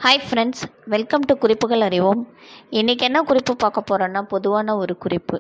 hi friends welcome to குறிப்புகள் அறிவோம் இன்றைக்கி என்ன குறிப்பு பார்க்க போகிறோன்னா பொதுவான ஒரு குறிப்பு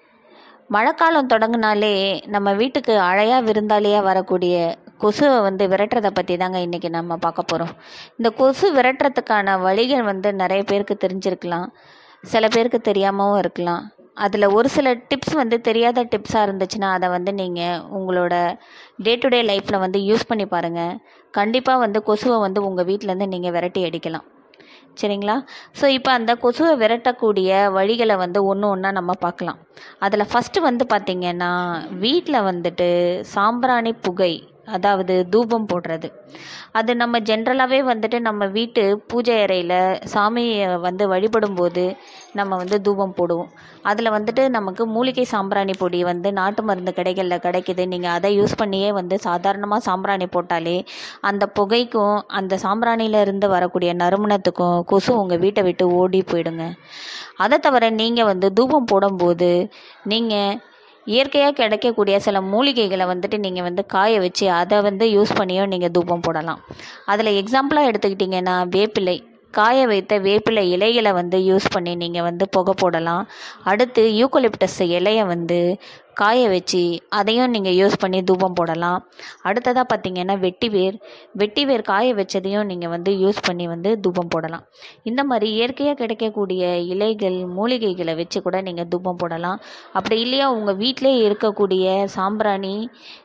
மழைக்காலம் தொடங்கினாலே நம்ம வீட்டுக்கு அழையாக விருந்தாளியாக வரக்கூடிய கொசுவை வந்து விரட்டுறதை பற்றி தாங்க இன்றைக்கி நம்ம பார்க்க போகிறோம் இந்த கொசு விரட்டுறதுக்கான வழிகள் வந்து நிறைய பேருக்கு தெரிஞ்சிருக்கலாம் சில பேருக்கு தெரியாமவும் இருக்கலாம் அதில் ஒரு சில டிப்ஸ் வந்து தெரியாத டிப்ஸாக இருந்துச்சுன்னா அதை வந்து நீங்கள் உங்களோட டே டு டே லைஃப்பில் வந்து யூஸ் பண்ணி பாருங்கள் கண்டிப்பாக வந்து கொசுவை வந்து உங்கள் வீட்டிலேருந்து நீங்கள் விரட்டி அடிக்கலாம் சரிங்களா ஸோ இப்போ அந்த கொசுவை விரட்டக்கூடிய வழிகளை வந்து ஒன்று ஒன்றா நம்ம பார்க்கலாம் அதில் ஃபஸ்ட்டு வந்து பார்த்திங்கன்னா வீட்டில் வந்துட்டு சாம்பிராணி புகை அதாவது தூபம் போடுறது அது நம்ம ஜென்ரலாகவே வந்துட்டு நம்ம வீட்டு பூஜை அறையில் சாமியை வந்து வழிபடும்போது நம்ம வந்து தூபம் போடுவோம் அதில் வந்துட்டு நமக்கு மூலிகை சாம்பிராணி பொடி வந்து நாட்டு மருந்து கடைகளில் கிடைக்குது நீங்கள் அதை யூஸ் பண்ணியே வந்து சாதாரணமாக சாம்பிராணி போட்டாலே அந்த புகைக்கும் அந்த சாம்பிராணியில இருந்து வரக்கூடிய நறுமணத்துக்கும் கொசு உங்கள் வீட்டை விட்டு ஓடி போயிடுங்க அதை தவிர நீங்கள் வந்து தூபம் போடும்போது நீங்கள் இயற்கையாக கிடைக்கக்கூடிய சில மூலிகைகளை வந்துட்டு நீங்கள் வந்து காய வச்சு அதை வந்து யூஸ் பண்ணியும் நீங்கள் தூபம் போடலாம் அதில் எக்ஸாம்பிளாக எடுத்துக்கிட்டிங்கன்னா வேப்பிலை காய வைத்த வேப்பிலை இலைகளை வந்து யூஸ் பண்ணி நீங்கள் வந்து புகை போடலாம் அடுத்து யூக்கலிப்டஸ் இலையை வந்து காய வச்சு அதையும் நீங்கள் யூஸ் பண்ணி தூபம் போடலாம் அடுத்ததாக பார்த்தீங்கன்னா வெட்டிவேர் வெட்டிவேர் காய வச்சதையும் நீங்கள் வந்து யூஸ் பண்ணி வந்து தூபம் போடலாம் இந்த மாதிரி இயற்கையாக கிடைக்கக்கூடிய இலைகள் மூலிகைகளை வச்சு கூட நீங்கள் தூபம் போடலாம் அப்படி இல்லையா உங்கள் வீட்டிலே இருக்கக்கூடிய சாம்பிராணி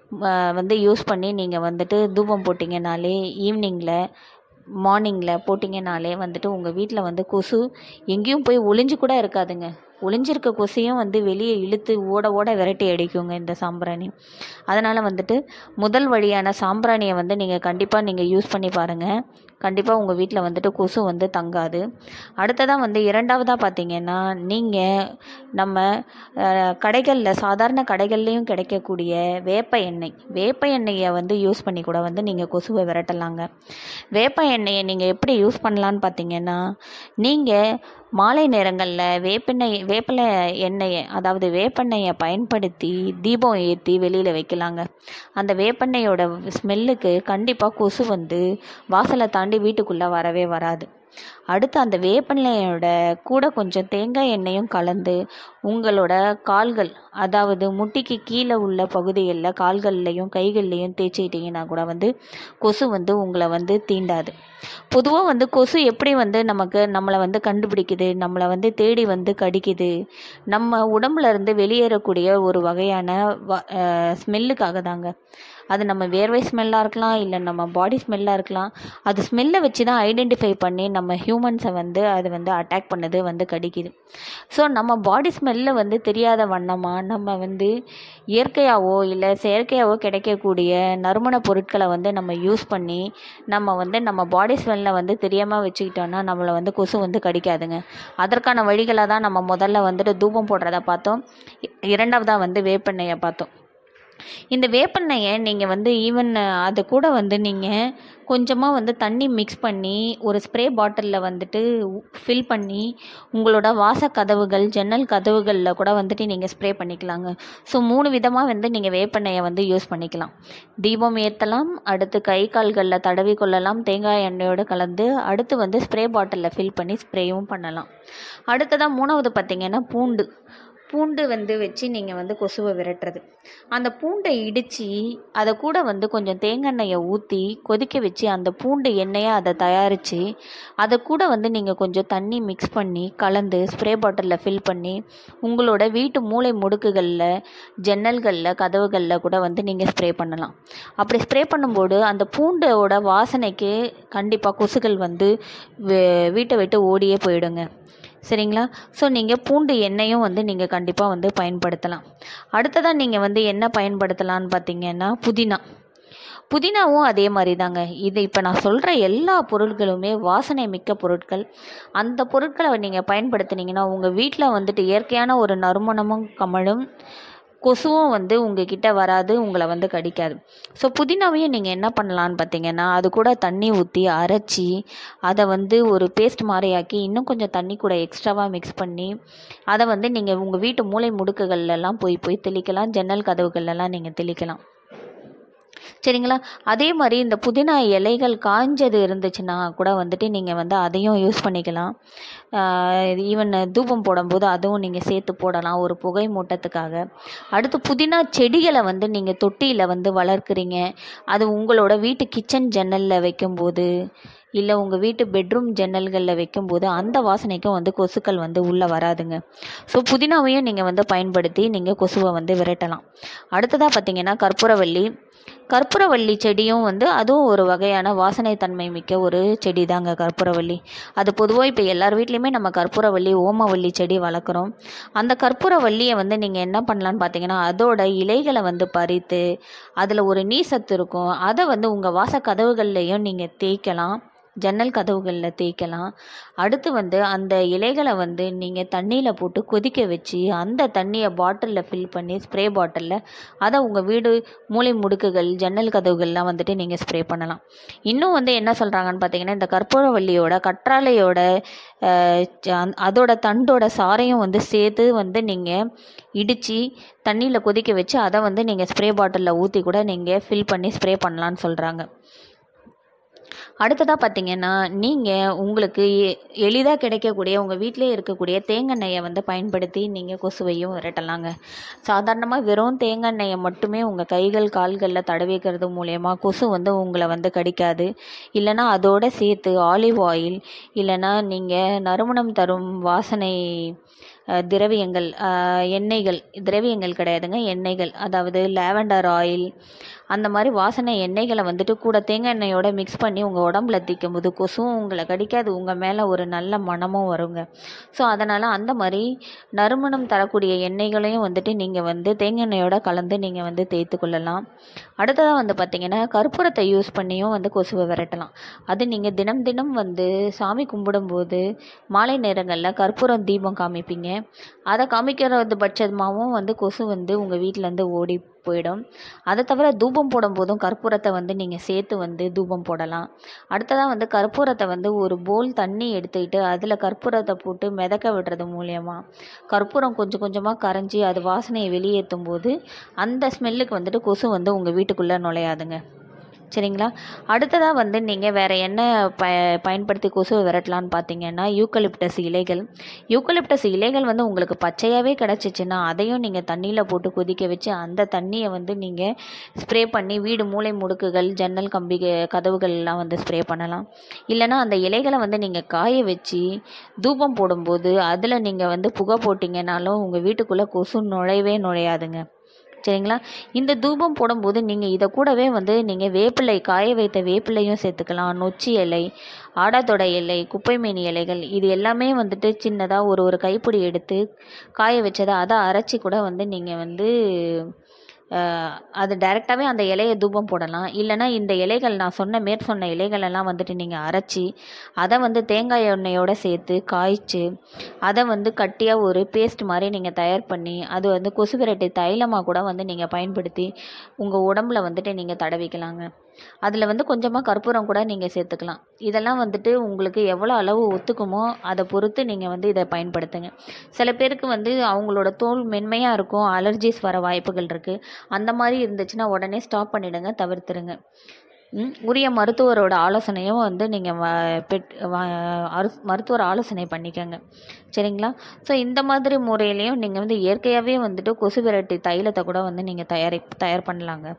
வந்து யூஸ் பண்ணி நீங்கள் வந்துட்டு தூபம் போட்டிங்கனாலே ஈவினிங்கில் மார்னிங்கில் போட்டிங்கனாலே வந்துட்டு உங்கள் வீட்டில் வந்து கொசு எங்கேயும் போய் ஒளிஞ்சு கூட இருக்காதுங்க ஒளிஞ்சிருக்க கொசையும் வந்து வெளியே இழுத்து ஓட ஓட விரட்டி அடிக்குங்க இந்த சாம்பிராணி அதனால் வந்துட்டு முதல் வழியான சாம்பிராணியை வந்து நீங்கள் கண்டிப்பாக நீங்கள் யூஸ் பண்ணி பாருங்கள் கண்டிப்பாக உங்கள் வீட்டில் வந்துட்டு கொசு வந்து தங்காது அடுத்ததாக வந்து இரண்டாவதாக பார்த்தீங்கன்னா நீங்கள் நம்ம கடைகளில் சாதாரண கடைகள்லேயும் கிடைக்கக்கூடிய வேப்ப எண்ணெய் வேப்ப எண்ணெயை வந்து யூஸ் பண்ணி கூட வந்து நீங்கள் கொசுவை விரட்டலாங்க வேப்ப எண்ணெயை நீங்கள் எப்படி யூஸ் பண்ணலான்னு பார்த்தீங்கன்னா நீங்கள் மாலை நேரங்களில் வேப்பெண்ணெய் வேப்பிலை எண்ணெயை அதாவது வேப்பெண்ணெயை பயன்படுத்தி தீபம் ஏற்றி வெளியில் வைக்கலாங்க அந்த வேப்பெண்ணெயோட ஸ்மெல்லுக்கு கண்டிப்பாக கொசு வந்து வாசலை தாண்டி வீட்டுக்குள்ளே வரவே வராது அடுத்து அந்த வேப்பெண்ணெயோட கூட கொஞ்சம் தேங்காய் எண்ணெயும் கலந்து உங்களோட கால்கள் அதாவது முட்டிக்கு கீழே உள்ள பகுதிகளில் கால்கள்லையும் கைகள்லையும் தேய்ச்சிக்கிட்டிங்கன்னா கூட வந்து கொசு வந்து உங்களை வந்து தீண்டாது பொதுவாக வந்து கொசு எப்படி வந்து நமக்கு நம்மளை வந்து கண்டுபிடிக்குது நம்மளை வந்து தேடி வந்து கடிக்குது நம்ம உடம்புல இருந்து வெளியேறக்கூடிய ஒரு வகையான ஸ்மெல்லுக்காக தாங்க அது நம்ம வேர்வை ஸ்மெல்லாக இருக்கலாம் இல்லை நம்ம பாடி ஸ்மெல்லாக இருக்கலாம் அது ஸ்மெல்லை வச்சு தான் ஐடென்டிஃபை பண்ணி நம்ம ஹியூமன்ஸை வந்து அது வந்து அட்டாக் பண்ணது வந்து கடிக்குது ஸோ நம்ம பாடி ஸ்மெல்ல வந்து தெரியாத வண்ணமாக நம்ம வந்து இயற்கையாகவோ இல்லை செயற்கையாகவோ கிடைக்கக்கூடிய நறுமண பொருட்களை வந்து நம்ம யூஸ் பண்ணி நம்ம வந்து நம்ம பாடி ஸ்மெல்லை வந்து தெரியாமல் வச்சுக்கிட்டோன்னா நம்மளை வந்து கொசு வந்து கடிக்காதுங்க அதற்கான வழிகளை தான் நம்ம முதல்ல வந்துட்டு தூபம் போடுறத பார்த்தோம் இரண்டாவதாக வந்து வேப்பெண்ணெயை பார்த்தோம் இந்த வேப்பெண்ணெயை நீங்கள் வந்து ஈவன் அது கூட வந்து நீங்கள் கொஞ்சமாக வந்து தண்ணி மிக்ஸ் பண்ணி ஒரு ஸ்ப்ரே பாட்டிலில் வந்துட்டு ஃபில் பண்ணி உங்களோட வாச கதவுகள் ஜன்னல் கதவுகளில் கூட வந்துட்டு நீங்கள் ஸ்ப்ரே பண்ணிக்கலாங்க ஸோ மூணு விதமாக வந்து நீங்கள் வேப்பெண்ணெயை வந்து யூஸ் பண்ணிக்கலாம் தீபம் ஏற்றலாம் அடுத்து கை கால்களில் தடவி கொள்ளலாம் தேங்காய் எண்ணெயோடு கலந்து அடுத்து வந்து ஸ்ப்ரே பாட்டிலில் ஃபில் பண்ணி ஸ்ப்ரேயும் பண்ணலாம் அடுத்ததாக மூணாவது பார்த்திங்கன்னா பூண்டு பூண்டு வந்து வச்சு நீங்கள் வந்து கொசுவை விரட்டுறது அந்த பூண்டை இடித்து அதை கூட வந்து கொஞ்சம் தேங்காய் ஊற்றி கொதிக்க வச்சு அந்த பூண்டு எண்ணெயை அதை தயாரித்து அதை கூட வந்து நீங்கள் கொஞ்சம் தண்ணி மிக்ஸ் பண்ணி கலந்து ஸ்ப்ரே பாட்டிலில் ஃபில் பண்ணி உங்களோட வீட்டு மூளை முடுக்குகளில் ஜன்னல்களில் கதவுகளில் கூட வந்து நீங்கள் ஸ்ப்ரே பண்ணலாம் அப்படி ஸ்ப்ரே பண்ணும்போது அந்த பூண்டோட வாசனைக்கு கண்டிப்பாக கொசுகள் வந்து வீட்டை விட்டு ஓடியே போயிடுங்க சரிங்களா ஸோ நீங்கள் பூண்டு எண்ணெயும் வந்து நீங்கள் கண்டிப்பாக வந்து பயன்படுத்தலாம் அடுத்ததாக நீங்கள் வந்து என்ன பயன்படுத்தலான்னு பார்த்தீங்கன்னா புதினா புதினாவும் அதே மாதிரி தாங்க இது இப்போ நான் சொல்கிற எல்லா பொருட்களுமே வாசனை மிக்க பொருட்கள் அந்த பொருட்களை நீங்கள் பயன்படுத்தினீங்கன்னா உங்கள் வீட்டில் வந்துட்டு இயற்கையான ஒரு நறுமணமும் கமலும் கொசுவும் வந்து உங்ககிட்ட வராது உங்களை வந்து கடிக்காது ஸோ புதினாவையும் நீங்கள் என்ன பண்ணலான்னு பார்த்தீங்கன்னா அது கூட தண்ணி ஊற்றி அரைச்சி அதை வந்து ஒரு பேஸ்ட் மாதிரி ஆக்கி இன்னும் கொஞ்சம் தண்ணி கூட எக்ஸ்ட்ராவாக மிக்ஸ் பண்ணி அதை வந்து நீங்கள் உங்கள் வீட்டு மூளை முடுக்குகள்லாம் போய் போய் தெளிக்கலாம் ஜன்னல் கதவுகள்லாம் நீங்கள் தெளிக்கலாம் சரிங்களா அதே மாதிரி இந்த புதினா இலைகள் காஞ்சது இருந்துச்சுன்னா கூட வந்துட்டு நீங்கள் வந்து அதையும் யூஸ் பண்ணிக்கலாம் ஈவன் தூபம் போடும்போது அதுவும் நீங்கள் சேர்த்து போடலாம் ஒரு புகை மூட்டத்துக்காக அடுத்து புதினா செடிகளை வந்து நீங்கள் தொட்டியில் வந்து வளர்க்குறீங்க அது உங்களோட வீட்டு கிச்சன் ஜன்னலில் வைக்கும்போது இல்லை உங்கள் வீட்டு பெட்ரூம் ஜன்னல்களில் வைக்கும்போது அந்த வாசனைக்கும் வந்து கொசுக்கள் வந்து உள்ளே வராதுங்க ஸோ புதினாவையும் நீங்கள் வந்து பயன்படுத்தி நீங்கள் கொசுவை வந்து விரட்டலாம் அடுத்ததாக பார்த்தீங்கன்னா கற்பூரவள்ளி கற்பூரவள்ளி செடியும் வந்து அதுவும் ஒரு வகையான வாசனை தன்மை மிக்க ஒரு செடி தாங்க கற்பூரவள்ளி அது பொதுவாக இப்போ எல்லார் வீட்லேயுமே நம்ம கற்பூரவள்ளி ஓமவள்ளி செடி வளர்க்குறோம் அந்த கற்பூரவள்ளியை வந்து நீங்கள் என்ன பண்ணலான்னு பார்த்தீங்கன்னா அதோட இலைகளை வந்து பறித்து அதில் ஒரு நீர் சத்து இருக்கும் அதை வந்து உங்கள் வாச கதவுகள்லையும் நீங்கள் தேய்க்கலாம் ஜன்னல் கதவுகளில் தேய்க்கலாம் அடுத்து வந்து அந்த இலைகளை வந்து நீங்கள் தண்ணியில் போட்டு கொதிக்க வச்சு அந்த தண்ணியை பாட்டிலில் ஃபில் பண்ணி ஸ்ப்ரே பாட்டிலில் அதை உங்கள் வீடு மூலை முடுக்குகள் ஜன்னல் கதவுகள்லாம் வந்துட்டு நீங்கள் ஸ்ப்ரே பண்ணலாம் இன்னும் வந்து என்ன சொல்கிறாங்கன்னு பார்த்தீங்கன்னா இந்த கற்பூரவள்ளியோட கற்றாழையோட அஹ், ச- அந்த- அதோட தண்டோட சாறையும் வந்து சேர்த்து வந்து நீங்கள் இடித்து தண்ணியில் கொதிக்க வச்சு அதை வந்து நீங்கள் ஸ்ப்ரே பாட்டிலில் ஊற்றி கூட நீங்கள் ஃபில் பண்ணி ஸ்ப்ரே பண்ணலான்னு சொல்கிறாங்க அடுத்ததாக பார்த்தீங்கன்னா நீங்கள் உங்களுக்கு எளிதாக கிடைக்கக்கூடிய உங்கள் வீட்டிலே இருக்கக்கூடிய தேங்காய் வந்து பயன்படுத்தி நீங்கள் கொசுவையும் விரட்டலாங்க சாதாரணமாக வெறும் தேங்காய் எண்ணெயை மட்டுமே உங்கள் கைகள் கால்களில் தடவிக்கிறது மூலயமா கொசு வந்து உங்களை வந்து கடிக்காது இல்லைன்னா அதோட சேர்த்து ஆலிவ் ஆயில் இல்லைன்னா நீங்கள் நறுமணம் தரும் வாசனை அஹ், திரவியங்கள் அஹ், எண்ணெய்கள் திரவியங்கள் கிடையாதுங்க எண்ணெய்கள் அதாவது லாவெண்டர் ஆயில் அந்த மாதிரி வாசனை எண்ணெய்களை வந்துட்டு கூட தேங்காய் எண்ணெயோட மிக்ஸ் பண்ணி உங்கள் உடம்புல தேய்க்கும் போது கொசுவும் உங்களை கடிக்காது உங்கள் மேலே ஒரு நல்ல மணமும் வருங்க ஸோ அதனால் அந்த மாதிரி நறுமணம் தரக்கூடிய எண்ணெய்களையும் வந்துட்டு நீங்கள் வந்து தேங்காய் எண்ணெயோட கலந்து நீங்கள் வந்து தேய்த்து கொள்ளலாம் அடுத்ததாக வந்து பார்த்திங்கன்னா கற்பூரத்தை யூஸ் பண்ணியும் வந்து கொசுவை விரட்டலாம் அது நீங்கள் தினம் தினம் வந்து சாமி கும்பிடும்போது மாலை நேரங்களில் கற்பூரம் தீபம் காமிப்பீங்க அதை காமிக்கிறது பட்சமாகவும் வந்து கொசு வந்து உங்கள் வீட்டிலேருந்து ஓடி போயிடும் அதை தவிர தூபம் போடும்போதும் கற்பூரத்தை வந்து நீங்கள் சேர்த்து வந்து தூபம் போடலாம் அடுத்ததாக வந்து கற்பூரத்தை வந்து ஒரு போல் தண்ணி எடுத்துக்கிட்டு அதில் கற்பூரத்தை போட்டு மிதக்க விடுறது மூலியமா கற்பூரம் கொஞ்சம் கொஞ்சமாக கரைஞ்சி அது வாசனையை வெளியேற்றும் போது அந்த ஸ்மெல்லுக்கு வந்துட்டு கொசு வந்து உங்கள் வீட்டுக்குள்ளே நுழையாதுங்க சரிங்களா அடுத்ததாக வந்து நீங்கள் வேறு என்ன ப பயன்படுத்தி கொசுவை விரட்டலான்னு பார்த்தீங்கன்னா யூக்கலிப்டஸ் இலைகள் யூக்கலிப்டஸ் இலைகள் வந்து உங்களுக்கு பச்சையாகவே கிடச்சிச்சின்னா அதையும் நீங்கள் தண்ணியில் போட்டு கொதிக்க வச்சு அந்த தண்ணியை வந்து நீங்கள் ஸ்ப்ரே பண்ணி வீடு மூலை முடுக்குகள் ஜன்னல் கம்பி கதவுகள் எல்லாம் வந்து ஸ்ப்ரே பண்ணலாம் இல்லைன்னா அந்த இலைகளை வந்து நீங்கள் காய வச்சு தூபம் போடும்போது அதில் நீங்கள் வந்து புகை போட்டிங்கனாலும் உங்கள் வீட்டுக்குள்ளே கொசு நுழையவே நுழையாதுங்க சரிங்களா இந்த தூபம் போடும்போது நீங்கள் இதை கூடவே வந்து நீங்கள் வேப்பிலை காய வைத்த வேப்பிலையும் சேர்த்துக்கலாம் நொச்சி இலை ஆடாத்தொடை இலை குப்பைமேனி இலைகள் இது எல்லாமே வந்துட்டு சின்னதாக ஒரு ஒரு கைப்பிடி எடுத்து காய வச்சதை அதை அரைச்சி கூட வந்து நீங்கள் வந்து அஹ், அது டைரெக்டாகவே அந்த இலையை தூபம் போடலாம் இல்லைன்னா இந்த இலைகள் நான் சொன்ன மேற் சொன்ன இலைகள் எல்லாம் வந்துட்டு நீங்கள் அரைச்சி அதை வந்து தேங்காய் எண்ணெயோட சேர்த்து காய்ச்சி அதை வந்து கட்டியாக ஒரு பேஸ்ட் மாதிரி நீங்கள் தயார் பண்ணி அது வந்து கொசு விரட்டி தைலமாக கூட வந்து நீங்கள் பயன்படுத்தி உங்கள் உடம்புல வந்துட்டு நீங்கள் தடவிக்கலாங்க அதில் வந்து கொஞ்சமாக கற்பூரம் கூட நீங்கள் சேர்த்துக்கலாம் இதெல்லாம் வந்துட்டு உங்களுக்கு எவ்வளோ அளவு ஒத்துக்குமோ அதை பொறுத்து நீங்கள் வந்து இதை பயன்படுத்துங்க சில பேருக்கு வந்து அவங்களோட தோல் மென்மையாக இருக்கும் அலர்ஜிஸ் வர வாய்ப்புகள் இருக்குது அந்த மாதிரி இருந்துச்சுன்னா உடனே ஸ்டாப் பண்ணிடுங்க தவிர்த்துருங்க ம், உரிய மருத்துவரோட ஆலோசனையும் வந்து நீங்கள் பெட் வ- அரு- மருத்துவர் ஆலோசனை பண்ணிக்கோங்க சரிங்களா ஸோ இந்த மாதிரி முறையிலையும் நீங்கள் வந்து இயற்கையாகவே வந்துட்டு கொசு விரட்டி தைலத்தை கூட வந்து நீங்கள் தயாரி தயார் பண்ணலாங்க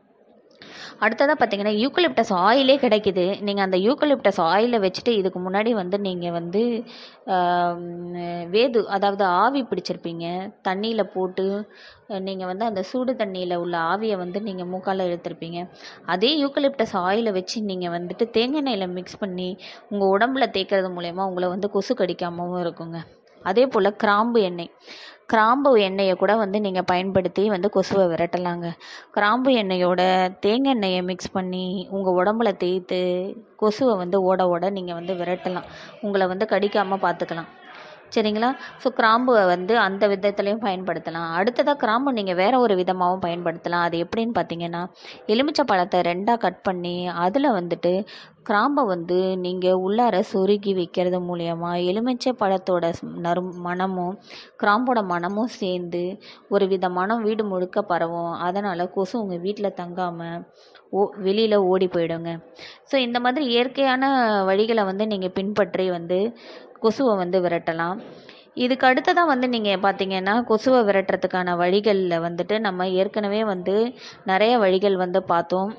அடுத்ததாக பார்த்தீங்கன்னா யூக்கலிப்டஸ் ஆயிலே கிடைக்குது நீங்கள் அந்த யூக்கலிப்டஸ் ஆயிலை வச்சுட்டு இதுக்கு முன்னாடி வந்து நீங்கள் வந்து ஆம், வேது அதாவது ஆவி பிடிச்சிருப்பீங்க தண்ணியில் போட்டு நீங்கள் வந்து அந்த சூடு தண்ணியில் உள்ள ஆவியை வந்து நீங்கள் மூக்கால் இழுத்துருப்பீங்க அதே யூக்கலிப்டஸ் ஆயிலை வச்சு நீங்கள் வந்துட்டு தேங்காய் எண்ணெயில் மிக்ஸ் பண்ணி உங்கள் உடம்புல தேய்க்கிறது மூலயமா உங்களை வந்து கொசு கடிக்காமவும் இருக்குங்க அதே போல் கிராம்பு எண்ணெய் கிராம்பு எண்ணெயை கூட வந்து நீங்கள் பயன்படுத்தி வந்து கொசுவை விரட்டலாங்க கிராம்பு எண்ணெயோட தேங்காய் எண்ணெயை மிக்ஸ் பண்ணி உங்கள் உடம்புல தேய்த்து கொசுவை வந்து ஓட ஓட நீங்கள் வந்து விரட்டலாம் உங்களை வந்து கடிக்காமல் பார்த்துக்கலாம் சரிங்களா ஸோ கிராம்புவை வந்து அந்த விதத்துலையும் பயன்படுத்தலாம் அடுத்ததாக கிராம்பு நீங்கள் வேற ஒரு விதமாகவும் பயன்படுத்தலாம் அது எப்படின்னு பார்த்தீங்கன்னா எலுமிச்சை பழத்தை ரெண்டாக கட் பண்ணி அதில் வந்துட்டு கிராம்பை வந்து நீங்கள் உள்ளார சொருகி வைக்கிறது மூலயமா எலுமிச்சை பழத்தோட ஸ்- நறும் மணமும் கிராம்போட மணமும் சேர்ந்து ஒரு வித மனம் வீடு முழுக்க பரவும் அதனால் கொசு உங்கள் வீட்டில் தங்காமல் ஓ வெளியில் ஓடி போயிடுங்க ஸோ இந்த மாதிரி இயற்கையான வழிகளை வந்து நீங்கள் பின்பற்றி வந்து கொசுவை வந்து விரட்டலாம் இதுக்கு அடுத்ததாக வந்து நீங்கள் பார்த்தீங்கன்னா கொசுவை விரட்டுறதுக்கான வழிகளில் வந்துட்டு நம்ம ஏற்கனவே வந்து நிறைய வழிகள் வந்து பார்த்தோம்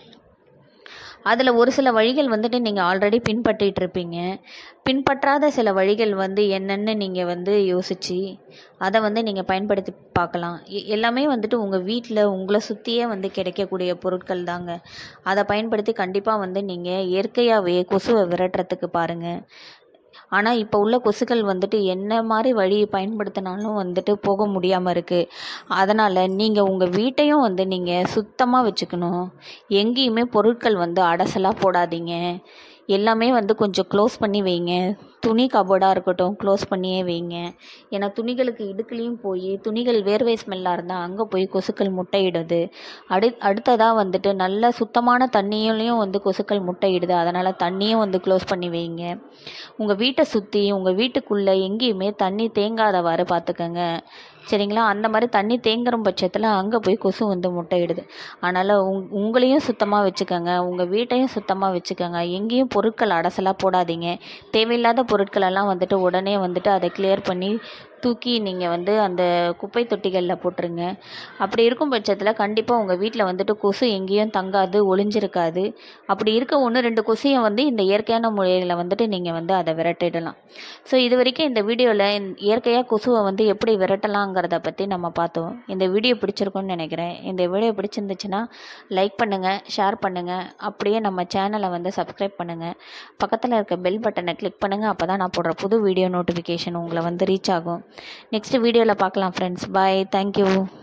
அதில் ஒரு சில வழிகள் வந்துட்டு நீங்கள் ஆல்ரெடி பின்பற்றிட்டு இருப்பீங்க பின்பற்றாத சில வழிகள் வந்து என்னென்னு நீங்கள் வந்து யோசித்து அதை வந்து நீங்கள் பயன்படுத்தி பார்க்கலாம் எ- எல்லாமே வந்துட்டு உங்கள் வீட்டில் உங்களை சுற்றியே வந்து கிடைக்கக்கூடிய பொருட்கள் தாங்க அதை பயன்படுத்தி கண்டிப்பாக வந்து நீங்கள் இயற்கையாகவே கொசுவை விரட்டுறதுக்கு பாருங்கள் ஆனால் இப்போ உள்ள கொசுக்கள் வந்துட்டு என்ன மாதிரி வழி பயன்படுத்தினாலும் வந்துட்டு போக முடியாமல் இருக்குது அதனால் நீங்கள் உங்கள் வீட்டையும் வந்து நீங்கள் சுத்தமாக வச்சுக்கணும் எங்கேயுமே பொருட்கள் வந்து அடசலாக போடாதீங்க எல்லாமே வந்து கொஞ்சம் க்ளோஸ் பண்ணி வைங்க துணி கபோர்டாக இருக்கட்டும் க்ளோஸ் பண்ணியே வைங்க ஏன்னா துணிகளுக்கு இடுக்குலேயும் போய் துணிகள் வேர்வை ஸ்மெல்லாக இருந்தால் அங்கே போய் கொசுக்கள் முட்டையிடுது அடு அடுத்ததாக வந்துட்டு நல்ல சுத்தமான தண்ணியிலையும் வந்து கொசுக்கள் முட்டையிடுது அதனால் தண்ணியும் வந்து க்ளோஸ் பண்ணி வைங்க உங்கள் வீட்டை சுற்றி உங்கள் வீட்டுக்குள்ளே எங்கேயுமே தண்ணி தேங்காதவாறு பார்த்துக்கங்க சரிங்களா அந்த மாதிரி தண்ணி தேங்குற பட்சத்தில் அங்கே போய் கொசு வந்து முட்டையிடுது அதனால் உங் உங்களையும் சுத்தமாக வச்சுக்கோங்க உங்கள் வீட்டையும் சுத்தமாக வச்சுக்கோங்க எங்கேயும் பொருட்கள் அடசலாக போடாதீங்க தேவையில்லாத பொருட்களெல்லாம் வந்துட்டு உடனே வந்துட்டு அதை கிளியர் பண்ணி தூக்கி நீங்கள் வந்து அந்த குப்பை தொட்டிகளில் போட்டுருங்க அப்படி இருக்கும் பட்சத்தில் கண்டிப்பாக உங்கள் வீட்டில் வந்துட்டு கொசு எங்கேயும் தங்காது ஒளிஞ்சிருக்காது அப்படி இருக்க ஒன்று ரெண்டு கொசுயை வந்து இந்த இயற்கையான முறையில் வந்துட்டு நீங்கள் வந்து அதை விரட்டிடலாம் ஸோ இது வரைக்கும் இந்த வீடியோவில் இயற்கையாக கொசுவை வந்து எப்படி விரட்டலாங்கிறத பற்றி நம்ம பார்த்தோம் இந்த வீடியோ பிடிச்சிருக்கும்னு நினைக்கிறேன் இந்த வீடியோ பிடிச்சிருந்துச்சுன்னா லைக் பண்ணுங்கள் ஷேர் பண்ணுங்கள் அப்படியே நம்ம சேனலை வந்து சப்ஸ்கிரைப் பண்ணுங்கள் பக்கத்தில் இருக்க பெல் பட்டனை கிளிக் பண்ணுங்கள் அப்போ தான் நான் போடுற புது வீடியோ நோட்டிஃபிகேஷன் உங்களை வந்து ரீச் ஆகும் நெக்ஸ்ட் வீடியோவில் பார்க்கலாம் ஃப்ரெண்ட்ஸ் பாய் தேங்க்யூ